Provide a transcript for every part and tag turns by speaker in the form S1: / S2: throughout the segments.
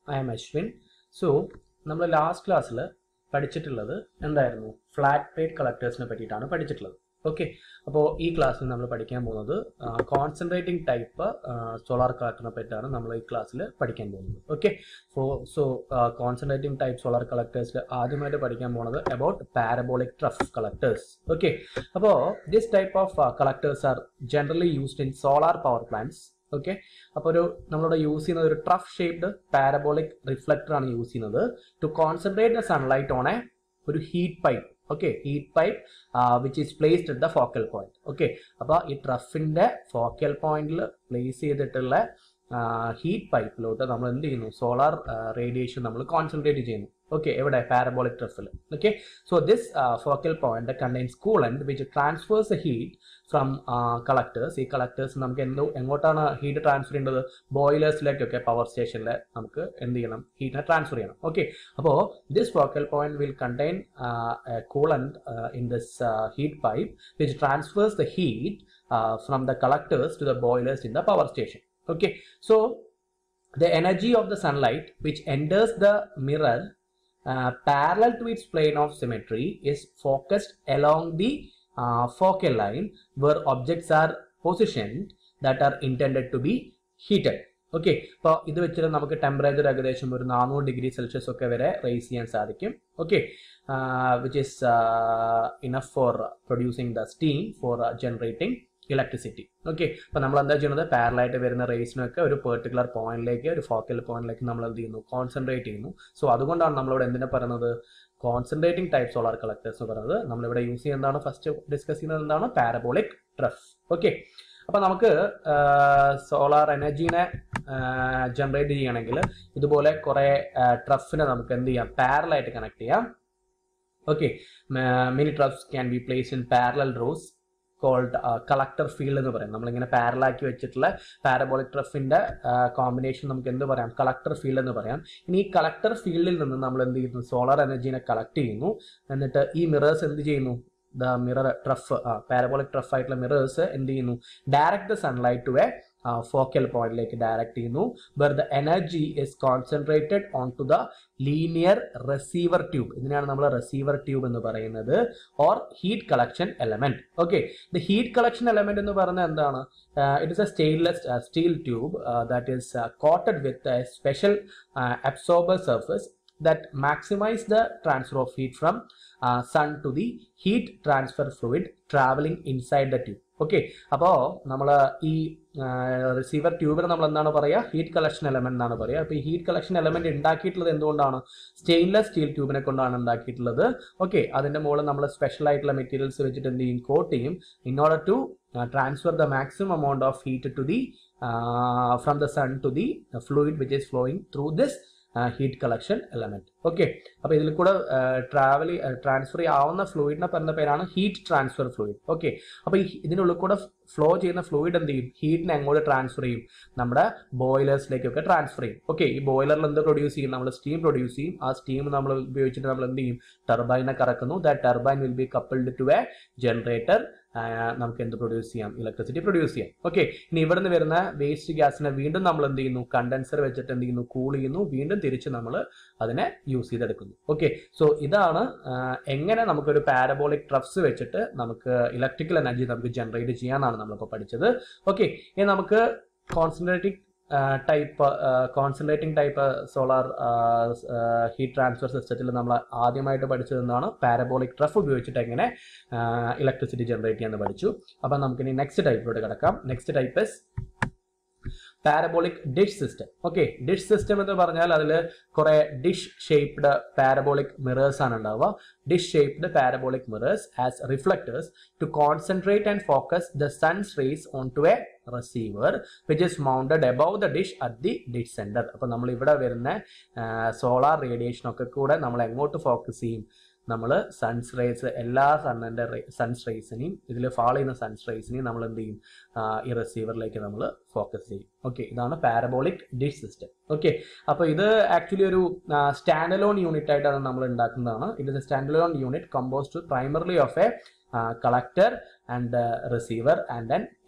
S1: I I'm Ashwin so നമ്മൾ last ക്ലാസ്സിൽ പഠിച്ചിട്ടുള്ളത് എന്തായിരുന്നു ഫ്ലാറ്റ് പ്ലേറ്റ് കളക്ടേഴ്സിനെ പറ്റിയിട്ടാണ് പഠിച്ചിട്ടുള്ളത് ഓക്കെ അപ്പോൾ ഈ ക്ലാസ്സിൽ നമ്മൾ പഠിക്കാൻ പോകുന്നത് കോൺസെൻട്രേറ്റിംഗ് ടൈപ്പ് സോളാർ കളക്ടറിനെ പറ്റിയാണ് നമ്മൾ ഈ ക്ലാസ്സിൽ പഠിക്കാൻ പോകുന്നത് okay so so concentrating type solar കളക്ടേഴ്സിൽ ആദ്യമായിട്ട് പഠിക്കാൻ പോകുന്നത് about parabolic trough collectors okay അപ്പോൾ this type of collectors are generally used in solar power plants okay അപ്പോൾ ഒരു നമ്മളിവിടെ യൂസ് ചെയ്യുന്നത് ഒരു ട്രഫ് ഷേപ്ഡ് പാരബോളിക് റിഫ്ലക്ടർ ആണ് യൂസ് ചെയ്യുന്നത് to concentrate the sunlight on a ഒരു heat pipe okay heat pipe which is placed at the focal point okay അപ്പോൾ ഈ ട്രഫിന്റെ ഫോക്കൽ പോയിന്റിൽ പ്ലേസ് ചെയ്തിട്ടുള്ള ഹീറ്റ് പൈപ്പിലോട്ട് നമ്മൾ എന്ത് ചെയ്യുന്നു സോളാർ റേഡിയേഷൻ നമ്മൾ കോൺസെൻട്രേറ്റ് ചെയ്യുന്നു ഓക്കെ എവിടെ പാരബോളിക് ട്രഫിൽ okay so this focal point contains coolant which transfers heat from collectors ഈ കളക്ടേഴ്സ് നമുക്ക് എന്തോ എങ്ങോട്ടാണ് ഹീറ്റ് ട്രാൻസ്ഫർ ചെയ്യേണ്ടത് ബോയിലേഴ്സിലേക്കൊക്കെ പവർ സ്റ്റേഷനിൽ നമുക്ക് എന്ത് ചെയ്യണം ഹീറ്റിനെ ട്രാൻസ്ഫർ ചെയ്യണം ഓക്കെ അപ്പോൾ this focal point will contain coolant in this heat pipe which transfers the heat from the collectors to the boilers in the power station okay so the energy of the sunlight which enters the mirror uh, parallel to its plane of symmetry is focused along the uh, focal line where objects are positioned that are intended to be heated okay അപ്പോൾ ഇത് വെച്ചിട്ട് നമുക്ക് temperature ഏകദേശം ഒരു നാനൂറ് degree Celsius ഒക്കെ വരെ raise ചെയ്യാൻ സാധിക്കും okay which is enough for producing the steam for generating electricity okay അപ്പോൾ നമ്മൾ എന്താ ചെയ്യുന്നത് പാരലായിട്ട് വരുന്ന റേസിനൊക്കെ ഒരു പെർട്ടിക്കുലർ പോയിന്റിലേക്ക് ഒരു ഫോക്കൽ പോയിന്റിലേക്ക് നമ്മൾ എന്ത് ചെയ്യുന്നു കോൺസെൻട്രേറ്റ് ചെയ്യുന്നു സോ അതുകൊണ്ടാണ് നമ്മളിവിടെ എന്തിനാ പറയുന്നത് കോൺസെൻട്രേറ്റിംഗ് ടൈപ്പ് സോളാർ കളക്ടേഴ്സ് എന്ന് പറയുന്നത് നമ്മളിവിടെ യൂസ് ചെയ്യുന്നതാണ് ഫസ്റ്റ് ഡിസ്കസ് ചെയ്യുന്നത് എന്താണ് പാരബോളിക് ട്രഫ് ഓക്കെ അപ്പോൾ നമുക്ക് സോളാർ എനർജീനെ ജനറേറ്റ് ചെയ്യണമെങ്കിൽ ഇതുപോലെ കുറേ ട്രഫിനെ നമുക്ക് എന്ത് ചെയ്യാം പാരലായിട്ട് കണക്ട് ചെയ്യാം okay many troughs can be place in parallel rows called collector field എന്ന് പറയും നമ്മളിങ്ങനെ പാരലാക്കി വെച്ചിട്ടുള്ള പാരബോളിക് ട്രഫിന്റെ കോമ്പിനേഷൻ നമുക്ക് എന്ത് പറയാം കളക്ടർ ഫീൽഡ് എന്ന് പറയാം ഇനി ഈ കളക്ടർ ഫീൽഡിൽ നിന്ന് നമ്മൾ എന്ത് ചെയ്യുന്നു സോളാർ എനർജീനെ കളക്ട് ചെയ്യുന്നു എന്നിട്ട് ഈ മിറേഴ്സ് എന്ത് ചെയ്യുന്നു the mirror trough parabolic trough ആയിട്ടുള്ള മിറേഴ്സ് എന്ത് ചെയ്യുന്നു direct the sunlight to a focal പോയിന്റിലേക്ക് ഡയറക്ട് ചെയ്യുന്നു where the energy is concentrated on to the linear receiver tube ഇതിനാണ് നമ്മൾ റിസീവർ ട്യൂബ് എന്ന് പറയുന്നത് or heat collection element okay the heat collection element എന്ന് പറയുന്നത് എന്താണ് it is a stainless steel tube that is coated with a special absorber surface that maximize the transfer of heat from uh, sun to the heat transfer fluid traveling inside the tube okay അപ്പോൾ നമ്മൾ ഈ receiver ട്യൂബിന് നമ്മൾ എന്താണ് പറയുക heat collection element എന്നാണ് പറയുക അപ്പോൾ ഈ ഹീറ്റ് കളക്ഷൻ എലമെന്റ് ഉണ്ടാക്കിയിട്ടുള്ളത് എന്തുകൊണ്ടാണ് സ്റ്റെയിൻലെസ് സ്റ്റീൽ ട്യൂബിനെ കൊണ്ടാണ് ഉണ്ടാക്കിയിട്ടുള്ളത് ഓക്കെ അതിന്റെ മുകളിൽ നമ്മൾ സ്പെഷ്യൽ ആയിട്ടുള്ള മെറ്റീരിയൽസ് വെച്ചിട്ട് എന്ത് ചെയ്യും കോട്ട് ചെയ്യും in order to transfer the maximum amount of heat to the from the sun to the fluid which is flowing through this heat collection element okay അപ്പൊ ഇതിൽ കൂടെ ട്രാവൽ ട്രാൻസ്ഫർ ആവുന്ന ഫ്ലൂയിഡിനെ പറയുന്ന പേരാണ് ഹീറ്റ് ട്രാൻസ്ഫർ ഫ്ലൂയിഡ് ഓക്കെ അപ്പൊ ഈ ഇതിനുള്ളിൽ കൂടെ ഫ്ലോ ചെയ്യുന്ന ഫ്ലൂയിഡ് എന്ത് ചെയ്യും ഹീറ്റിനെ എങ്ങോട്ട് ട്രാൻസ്ഫർ ചെയ്യും നമ്മുടെ ബോയിലേഴ്സിലേക്കൊക്കെ ട്രാൻസ്ഫർ ചെയ്യും ഓക്കെ ഈ ബോയിലറിൽ എന്ത് പ്രൊഡ്യൂസ് ചെയ്യും നമ്മൾ സ്റ്റീം പ്രൊഡ്യൂസ് ചെയ്യും ആ സ്റ്റീം നമ്മൾ ഉപയോഗിച്ചിട്ട് നമ്മൾ എന്ത് ചെയ്യും ടർബൈനെ കറക്കുന്നു that turbine will be coupled to a generator നമുക്ക് എന്ത് പ്രൊഡ്യൂസ് ചെയ്യാം ഇലക്ട്രിസിറ്റി പ്രൊഡ്യൂസ് ചെയ്യാം ഓക്കെ ഇനി ഇവിടെ നിന്ന് വരുന്ന വേസ്റ്റ് ഗ്യാസിനെ വീണ്ടും നമ്മൾ എന്ത് ചെയ്യുന്നു കണ്ടൻസർ വെച്ചിട്ട് എന്ത് ചെയ്യുന്നു കൂൾ ചെയ്യുന്നു വീണ്ടും തിരിച്ച് നമ്മൾ അതിനെ യൂസ് ചെയ്തെടുക്കുന്നു ഓക്കെ സോ ഇതാണ് എങ്ങനെ നമുക്കൊരു പാരബോളിക് ട്രഫ്സ് വെച്ചിട്ട് നമുക്ക് ഇലക്ട്രിക്കൽ എനർജി നമുക്ക് ജനറേറ്റ് ചെയ്യാനാണ് നമ്മളിപ്പോൾ പഠിച്ചത് ഓക്കെ ഇനി നമുക്ക് concentrating type concentrating type solar heat transfer സിസ്റ്റത്തിൽ നമ്മൾ ആദ്യമായിട്ട് പഠിച്ചത് എന്താണ് പാരബോളിക് ട്രഫ് ഉപയോഗിച്ചിട്ട് എങ്ങനെ ഇലക്ട്രിസിറ്റി ജനറേറ്റ് ചെയ്യാന്ന് പഠിച്ചു അപ്പം നമുക്കിനി നെക്സ്റ്റ് ടൈപ്പിലോട്ട് കിടക്കാം next type is parabolic dish system okay dish system എന്ന് പറഞ്ഞാൽ അതിൽ കുറെ ഡിഷ് ഷേപ്ഡ് പാരബോളിക് മിറേഴ്സ് ആണ് ഉണ്ടാവുക dish shaped parabolic mirrors as reflectors to concentrate and focus the sun's rays on to a receiver which is mounted above the dish at the dish centre അപ്പൊ നമ്മൾ ഇവിടെ വരുന്ന solar radiation ഒക്കെ കൂടെ നമ്മൾ എങ്ങോട്ട് ഫോക്കസ് ചെയ്യും നമ്മൾ സൺസ് റേസ് എല്ലാ സണ്ണിൻ്റെ സൺസ് റേസിനെയും ഇതിൽ ഫാൾ ചെയ്യുന്ന സൺസ് റേസിനെയും നമ്മൾ എന്ത് ചെയ്യും ഈ റിസീവറിലേക്ക് നമ്മൾ ഫോക്കസ് ചെയ്യും ഓക്കെ ഇതാണ് പാരബോളിക് ഡിഷ് സിസ്റ്റം ഓക്കെ അപ്പോൾ ഇത് ആക്ച്വലി ഒരു സ്റ്റാൻഡ് അലോൺ യൂണിറ്റ് ആയിട്ടാണ് നമ്മൾ ഉണ്ടാക്കുന്നതാണ് it is a stand alone unit compose to primarily of a collector and receiver and an engine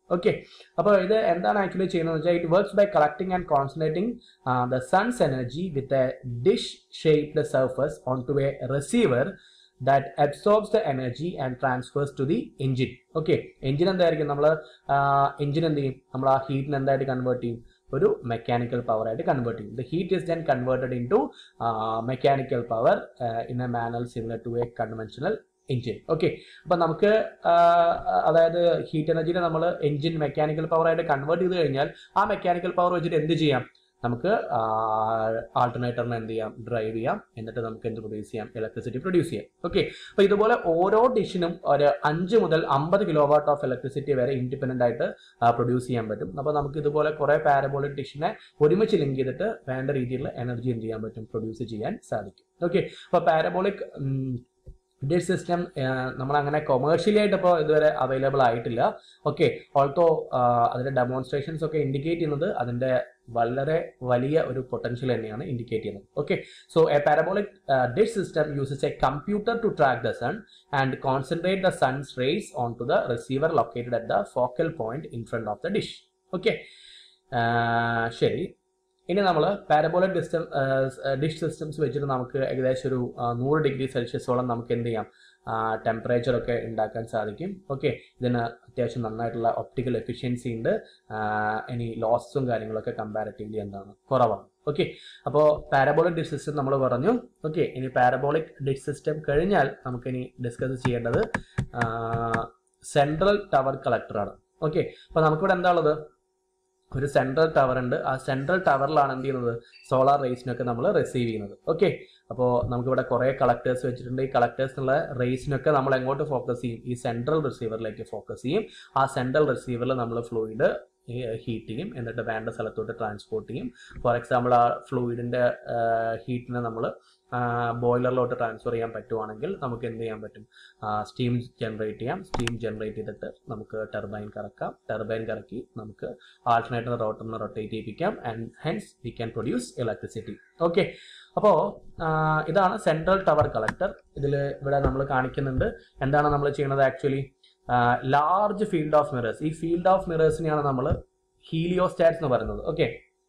S1: okay അപ്പോൾ ഇത് എന്താണ് ആക്ച്വലി ചെയ്യുന്നത് വെച്ചാൽ it works by collecting and concentrating the sun's energy with a dish shaped surface on to a receiver that absorbs the energy and transfers to the engine okay engine എന്തായിരിക്കും നമ്മൾ engine എന്ത് ചെയ്യും നമ്മൾ ആ ഹീറ്റിന് എന്തായിട്ട് convert ചെയ്യും ഒരു mechanical power ആയിട്ട് കൺവേർട്ട് ചെയ്യും the heat is then converted in to mechanical power in a manner similar to a conventional engine okay അപ്പൊ നമുക്ക് അതായത് ഹീറ്റ് എനർജിനെ നമ്മൾ എഞ്ചിൻ മെക്കാനിക്കൽ പവർ ആയിട്ട് കൺവേർട്ട് ചെയ്ത് കഴിഞ്ഞാൽ ആ മെക്കാനിക്കൽ പവർ വെച്ചിട്ട് എന്ത് ചെയ്യാം നമുക്ക് ആൾട്ടർനേറ്ററിനെ എന്ത് ചെയ്യാം ഡ്രൈവ് ചെയ്യാം എന്നിട്ട് നമുക്ക് എന്ത് പ്രൊഡ്യൂസ് ചെയ്യാം ഇലക്ട്രിസിറ്റി പ്രൊഡ്യൂസ് ചെയ്യാം ഓക്കെ അപ്പൊ ഇതുപോലെ ഓരോ ഡിഷിനും ഒരു അഞ്ച് മുതൽ അമ്പത് കിലോ വാട്ട് ഓഫ് ഇലക്ട്രിസിറ്റി വരെ ഇൻഡിപെൻഡന്റ് ആയിട്ട് പ്രൊഡ്യൂസ് ചെയ്യാൻ പറ്റും അപ്പൊ നമുക്ക് ഇതുപോലെ കുറെ പാരബോളിക് ഡിഷിനെ ഒരുമിച്ച് ലിങ്ക് ചെയ്തിട്ട് വേണ്ട രീതിയിലുള്ള എനർജി എന്ത് ചെയ്യാൻ പറ്റും പ്രൊഡ്യൂസ് ചെയ്യാൻ സാധിക്കും ഓക്കെ അപ്പൊ പാരബോളിക് ഡിഷ് സിസ്റ്റം നമ്മൾ അങ്ങനെ കൊമേഴ്ഷ്യലി ആയിട്ട് ഇപ്പോൾ ഇതുവരെ അവൈലബിൾ ആയിട്ടില്ല ഓക്കെ ഓൾത്തോ അതിന്റെ ഡെമോൺസ്ട്രേഷൻസ് ഒക്കെ ഇൻഡിക്കേറ്റ് ചെയ്യുന്നത് അതിന്റെ വളരെ വലിയ ഒരു പൊട്ടൻഷ്യൽ തന്നെയാണ് ഇൻഡിക്കേറ്റ് ചെയ്യുന്നത് okay so a parabolic dish system uses a computer to track the sun and concentrate the sun's rays on to the receiver located at the focal point in front of the dish okay ശരി ഇനി നമ്മൾ parabolic ഡിസ്റ്റം dish systems വെച്ചിട്ട് നമുക്ക് ഏകദേശം ഒരു നൂറ് degree സെൽഷ്യസോളം നമുക്ക് എന്ത് ചെയ്യാം ടെമ്പറേച്ചർ ഒക്കെ ഉണ്ടാക്കാൻ സാധിക്കും ഓക്കെ ഇതിന് അത്യാവശ്യം നന്നായിട്ടുള്ള ഒപ്റ്റിക്കൽ എഫിഷ്യൻസി ഉണ്ട് ഇനി ലോസും കാര്യങ്ങളൊക്കെ കമ്പാരിറ്റീവ്ലി എന്താണ് കുറവാണ് ഓക്കെ അപ്പോൾ പാരബോളിക് ഡിഷ് സിസ്റ്റം നമ്മൾ പറഞ്ഞു ഓക്കെ ഇനി പാരബോളിക് ഡിഷ് സിസ്റ്റം കഴിഞ്ഞാൽ നമുക്കിനി ഡിസ്കസ് ചെയ്യേണ്ടത് സെൻട്രൽ ടവർ കളക്ടറാണ് ഓക്കെ അപ്പോൾ നമുക്കിവിടെ എന്താ ഉള്ളത് ഒരു സെൻട്രൽ ടവർ ഉണ്ട് ആ സെൻട്രൽ ടവറിലാണ് എന്ത് ചെയ്യുന്നത് സോളാർ റേസിനൊക്കെ നമ്മൾ റിസീവ് ചെയ്യുന്നത് ഓക്കെ അപ്പോൾ നമുക്കിവിടെ കുറേ കളക്ടേഴ്സ് വെച്ചിട്ടുണ്ട് ഈ കളക്ടേഴ്സിനുള്ള റേസിനൊക്കെ നമ്മൾ എങ്ങോട്ട് ഫോക്കസ് ചെയ്യും ഈ സെൻട്രൽ റിസീവറിലേക്ക് ഫോക്കസ് ചെയ്യും ആ സെൻട്രൽ റിസീവറിൽ നമ്മൾ ഫ്ലൂയിഡ് ഹീറ്റ് ചെയ്യും എന്നിട്ട് വേണ്ട സ്ഥലത്തോട്ട് ട്രാൻസ്പോർട്ട് ചെയ്യും ഫോർ എക്സാമ്പിൾ ആ ഫ്ലൂയിഡിന്റെ ഹീറ്റിനെ നമ്മൾ ബോയിലറിലോട്ട് ട്രാൻസ്ഫർ ചെയ്യാൻ പറ്റുവാണെങ്കിൽ നമുക്ക് എന്ത് ചെയ്യാൻ പറ്റും സ്റ്റീം ജനറേറ്റ് ചെയ്യാം സ്റ്റീം ജനറേറ്റ് ചെയ്തിട്ട് നമുക്ക് ടെർബൈൻ കറക്കാം ടെർബൈൻ കറക്കി നമുക്ക് ആൾട്ടർനേറ്റർ റോട്ടറിന് റൊട്ടേറ്റ് ചെയ്യിപ്പിക്കാം and hence we can produce electricity okay അപ്പോൾ ഇതാണ് സെൻട്രൽ ടവർ കളക്ടർ ഇതിൽ ഇവിടെ നമ്മൾ കാണിക്കുന്നുണ്ട് എന്താണ് നമ്മൾ ചെയ്യുന്നത് actually large field of mirrors ഈ ഫീൽഡ് ഓഫ് മിറേഴ്സിനെയാണ് നമ്മൾ ഹീലിയോസ്റ്റാറ്റ്സ് എന്ന് പറയുന്നത് okay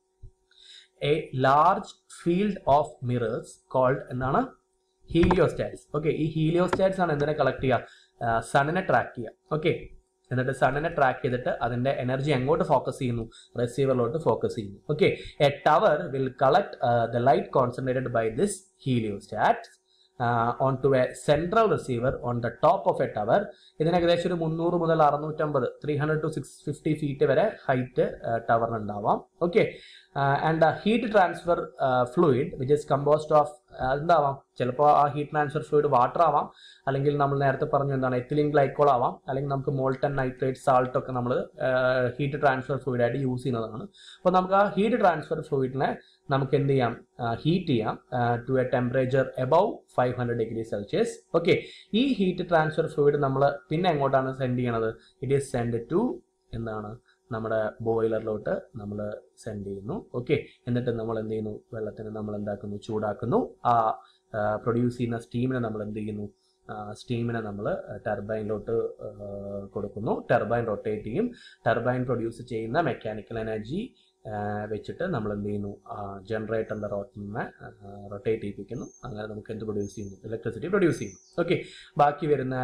S1: a large field of mirrors called എന്താണ് ഹീലിയോസ്റ്റാറ്റ്സ് ഓക്കെ ഈ ഹീലിയോസ്റ്റാറ്റ്സ് ആണ് എന്തിനെ കളക്ട് ചെയ്യുക സണ്ണിനെ ട്രാക്ക് ചെയ്യുക ഓക്കെ എന്നിട്ട് സണ്ണിനെ ട്രാക്ക് ചെയ്തിട്ട് അതിന്റെ എനർജി എങ്ങോട്ട് ഫോക്കസ് ചെയ്യുന്നു റിസീവറിലോട്ട് ഫോക്കസ് ചെയ്യുന്നു okay a tower will collect the light concentrated by this heliostat on to a central receiver on the top of a tower ഇതിന് ഏകദേശം ഒരു മുന്നൂറ് മുതൽ അറുന്നൂറ്റമ്പത് three hundred to six fifty feet വരെ ഹൈറ്റ് ടവറിന് ഉണ്ടാവാം okay and heat transfer fluid which is composed of എന്താവാം ചിലപ്പോൾ ആ ഹീറ്റ് ട്രാൻസ്ഫർ ഫ്ലൂയിഡ് വാട്ടർ ആവാം അല്ലെങ്കിൽ നമ്മൾ നേരത്തെ പറഞ്ഞു എന്താണ് എത്തിലിൻ ഗ്ലൈക്കോൾ ആവാം അല്ലെങ്കിൽ നമുക്ക് മോൾട്ടൺ നൈട്രേറ്റ് സാൾട്ട് ഒക്കെ നമ്മൾ ഹീറ്റ് ട്രാൻസ്ഫർ ഫ്ലൂയിഡ് ആയിട്ട് യൂസ് ചെയ്യുന്നതാണ് അപ്പോൾ നമുക്ക് ആ ഹീറ്റ് ട്രാൻസ്ഫർ ഫ്ലൂയിഡിനെ നമുക്ക് എന്ത് ചെയ്യാം ഹീറ്റ് ചെയ്യാം to a temperature above five hundred degree Celsius okay ഈ ഹീറ്റ് ട്രാൻസ്ഫർ ഫ്ലൂയിഡ് നമ്മൾ പിന്നെ എങ്ങോട്ടാണ് സെൻഡ് ചെയ്യണത് ഇറ്റ് ഈസ് സെൻഡ് ടു എന്താണ് നമ്മുടെ ബോയിലറിലോട്ട് നമ്മൾ സെൻഡ് ചെയ്യുന്നു ഓക്കെ എന്നിട്ട് നമ്മൾ എന്ത് ചെയ്യുന്നു വെള്ളത്തിന് നമ്മൾ എന്താക്കുന്നു ചൂടാക്കുന്നു ആ പ്രൊഡ്യൂസ് ചെയ്യുന്ന സ്റ്റീമിനെ നമ്മൾ എന്ത് ചെയ്യുന്നു സ്റ്റീമിനെ നമ്മൾ ടർബൈനിലോട്ട് കൊടുക്കുന്നു ടർബൈൻ റൊട്ടേറ്റ് ചെയ്യും ടർബൈൻ പ്രൊഡ്യൂസ് ചെയ്യുന്ന മെക്കാനിക്കൽ എനർജി വെച്ചിട്ട് നമ്മൾ എന്ത് ചെയ്യുന്നു ജനറേറ്ററിൻ്റെ റോട്ടറിനെ റൊട്ടേറ്റ് ചെയ്യിപ്പിക്കുന്നു അങ്ങനെ നമുക്ക് എന്ത് പ്രൊഡ്യൂസ് ചെയ്യുന്നു ഇലക്ട്രിസിറ്റി പ്രൊഡ്യൂസ് ചെയ്യുന്നു ഓക്കെ ബാക്കി വരുന്ന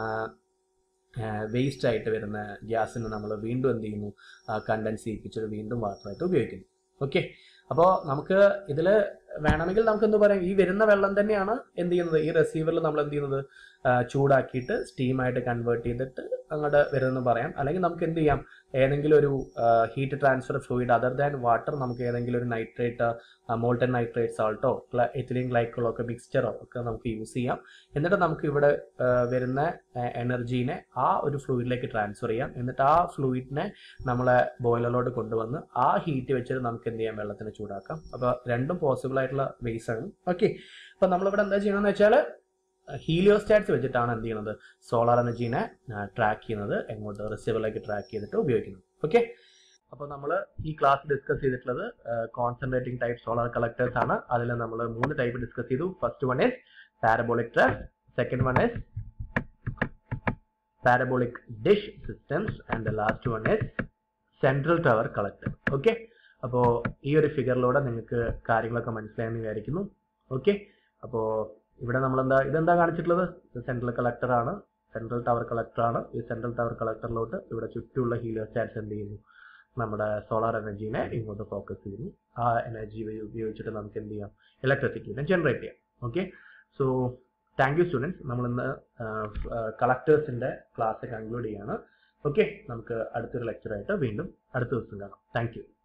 S1: വേസ്റ്റ് ആയിട്ട് വരുന്ന ഗ്യാസിന് നമ്മൾ വീണ്ടും എന്ത് ചെയ്യുന്നു കണ്ടൻസ് ചെയ്യിപ്പിച്ചിട്ട് വീണ്ടും വാട്ടറായിട്ട് ഉപയോഗിക്കുന്നു ഓക്കെ അപ്പോൾ നമുക്ക് ഇതിൽ വേണമെങ്കിൽ നമുക്ക് എന്ത് പറയാം ഈ വരുന്ന വെള്ളം തന്നെയാണ് എന്ത് ചെയ്യുന്നത് ഈ റിസീവറിൽ നമ്മൾ എന്ത് ചെയ്യുന്നത് ചൂടാക്കിയിട്ട് സ്റ്റീമായിട്ട് കൺവേർട്ട് ചെയ്തിട്ട് അങ്ങോട്ട് വരുമെന്ന് പറയാം അല്ലെങ്കിൽ നമുക്ക് എന്ത് ചെയ്യാം ഏതെങ്കിലും ഒരു heat transfer fluid other than water നമുക്ക് ഏതെങ്കിലും ഒരു നൈട്രേറ്റ് മോൾട്ടൻ നൈട്രേറ്റ് സാൾട്ടോ എത്തിലിൻ ഗ്ലൈക്കോളോ ഒക്കെ മിക്സ്ചറോ ഒക്കെ നമുക്ക് യൂസ് ചെയ്യാം എന്നിട്ട് നമുക്ക് ഇവിടെ വരുന്ന എനർജീനെ ആ ഒരു ഫ്ലൂയിഡിലേക്ക് ട്രാൻസ്ഫർ ചെയ്യാം എന്നിട്ട് ആ ഫ്ലൂയിഡിനെ നമ്മളെ ബോയിലറിലോട്ട് കൊണ്ടുവന്ന് ആ ഹീറ്റ് വെച്ചിട്ട് നമുക്ക് എന്ത് ചെയ്യാം വെള്ളത്തിന് ചൂടാക്കാം അപ്പോൾ രണ്ടും പോസിബിൾ ആയിട്ടുള്ള വേസ് ആണ് ഓക്കെ അപ്പോൾ നമ്മളിവിടെ എന്താ ചെയ്യണമെന്ന് വെച്ചാൽ ഹീലിയോസ്റ്റാറ്റ്സ് വെച്ചിട്ടാണ് എന്ത് ചെയ്യുന്നത് സോളാർ എനർജീനെ ട്രാക്ക് ചെയ്യുന്നത് എങ്ങോട്ട് റിസീവറിലേക്ക് ട്രാക്ക് ചെയ്തിട്ട് ഉപയോഗിക്കുന്നത് ഓക്കെ അപ്പോൾ നമ്മൾ ഈ ക്ലാസ് ഡിസ്കസ് ചെയ്തിട്ടുള്ളത് കോൺസെൻട്രേറ്റിംഗ് ടൈപ്പ് സോളാർ കളക്ടേഴ്സ് ആണ് അതിൽ നമ്മൾ മൂന്ന് ടൈപ്പ് ഡിസ്കസ് ചെയ്തു first one is parabolic track second one is parabolic dish systems and the last one is central tower collector okay അപ്പോൾ ഈ ഒരു ഫിഗറിലൂടെ നിങ്ങൾക്ക് കാര്യങ്ങളൊക്കെ മനസ്സിലായെന്ന് വിചാരിക്കുന്നു ഓക്കെ അപ്പോൾ ഇവിടെ നമ്മൾ എന്താ ഇതെന്താ കാണിച്ചിട്ടുള്ളത് ഇത് സെൻട്രൽ കളക്ടർ ആണ് സെൻട്രൽ ടവർ കളക്ടർ ആണ് ഈ സെൻട്രൽ ടവർ കളക്ടറിലോട്ട് ഇവിടെ ചുറ്റുമുള്ള ഹീലിയോസ്റ്റാറ്റ്സ് എന്ത് ചെയ്യുന്നു നമ്മുടെ സോളാർ എനർജീനെ ഇങ്ങോട്ട് ഫോക്കസ് ചെയ്യുന്നു ആ എനർജി ഉപയോഗിച്ചിട്ട് നമുക്ക് എന്ത് ചെയ്യാം ഇലക്ട്രിസിറ്റിനെ ജനറേറ്റ് ചെയ്യാം okay so thank you students നമ്മളിന്ന് കളക്ടേഴ്സിന്റെ ക്ലാസ് കൺക്ലൂഡ് ചെയ്യാണ് ഓക്കെ നമുക്ക് അടുത്തൊരു ലെക്ചറായിട്ട് വീണ്ടും അടുത്ത ദിവസം കാണാം താങ്ക് യു